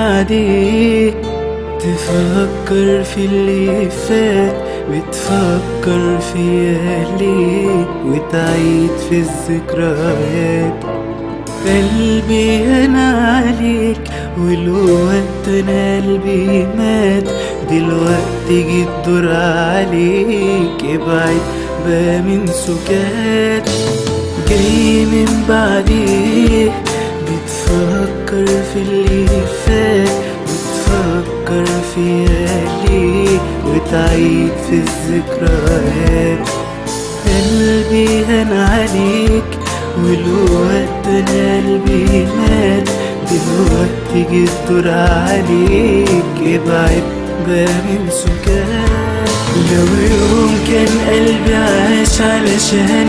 بعديك تفكر في اللي فات بتفكر فيا ليه وتعيد في الذكريات قلبي انا عليك والوقت انا قلبي مات دلوقتي جيت دور عليك ابعد بقى من سكات جاي من بعديك بتفكر في اللي فات بتفكر فيا ليه وتعيد في الذكريات قلبي هان عليك والوقت انا قلبي مات دلوقتي جيت دور عليك ابعد بقى من سكات لو يوم كان قلبي عاش علشان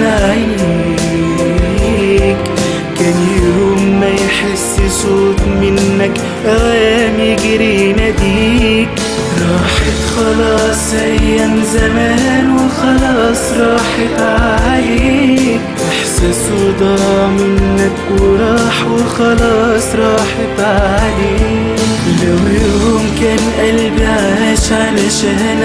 عينيك كان يوم ما يحس صوت منك اوام يجري ناديك راحت خلاص ايام زمان وخلاص راحت عليك احساسه ضاع منك وراح وخلاص راحت عليك لو يوم كان قلبي عاش علشان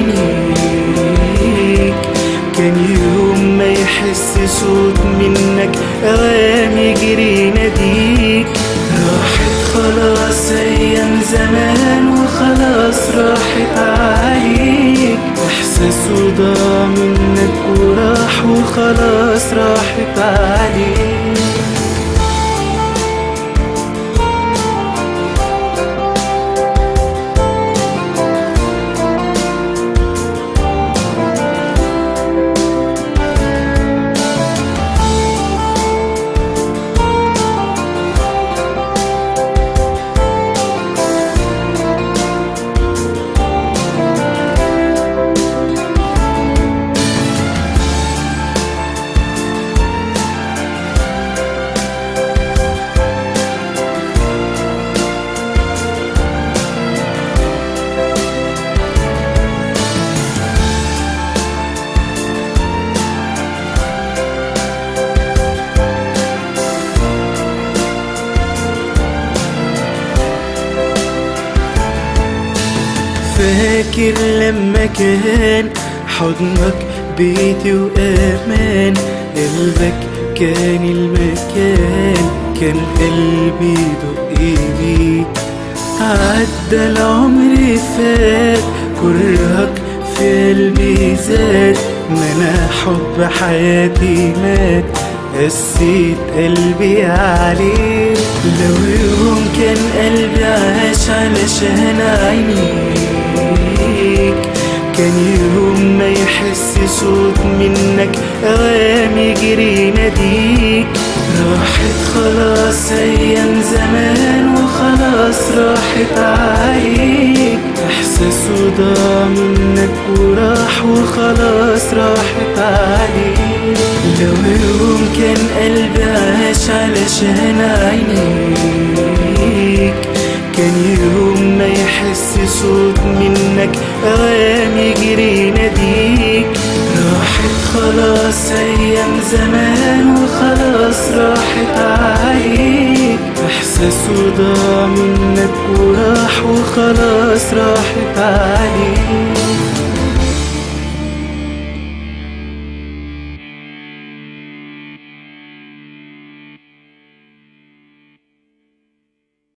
عينيك كان يوم ما يحس صوت منك اوام يجري ناديك راحت خلاص ايام زمان وخلاص راحت عليك احساسه ضاع منك وراح وخلاص راحت عليك فاكر لما كان حضنك بيتي وأمان قلبك كان المكان كان قلبي دق بيك عدى العمر فات كرهك في قلبي زاد ما انا حب حياتي مات قسيت قلبي عليك لو يوم كان قلبي عاش علشان عينيك كان يوم ما يحس صوت منك اوام يجري ناديك راحت خلاص ايام زمان وخلاص راحت عليك احساسه ضاع منك وراح وخلاص راحت عليك لو يوم كان قلبي عاش علشان عينيك كان يوم ما يحس صوت منك اوام يجري ناديك راحت خلاص ايام زمان وخلاص راحت عليك احساسه ضاع منك وراح وخلاص راحت عليك